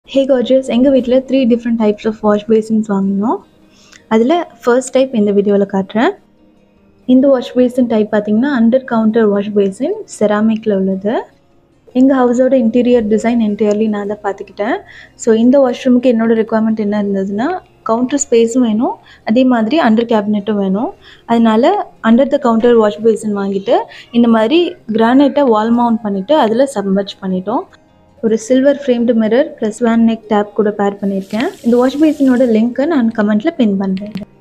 ஹே gorgeous எங்கள் வீட்டில் three different types of wash basins வாங்கினோம் அதில் ஃபர்ஸ்ட் டைப் இந்த வீடியோவில் காட்டுறேன் இந்த வாஷ் பேசின் டைப் பார்த்தீங்கன்னா அண்டர் கவுண்டர் வாஷ் பேசின் செராமிக்கில் உள்ளது எங்கள் ஹவுஸோட இன்டீரியர் டிசைன் என்டையர்லி நான் தான் பார்த்துக்கிட்டேன் ஸோ இந்த வாஷ்ரூமுக்கு என்னோடய ரெக்குவயர்மெண்ட் என்ன இருந்ததுன்னா கவுண்டர் ஸ்பேஸும் வேணும் அதே மாதிரி அண்டர் கேபினெட்டும் வேணும் அதனால under the counter wash basin வாங்கிட்டு இந்த மாதிரி கிரானைட்டை வால் மவுண்ட் பண்ணிவிட்டு அதில் சப்மர்ஜ் பண்ணிட்டோம் ஒரு silver framed mirror plus van neck tap கூட பேர் பண்ணியிருக்கேன் இந்த வாஷ் பேசினோட லிங்க்கை நான் கமெண்ட்டில் பின் பண்ணுறேன்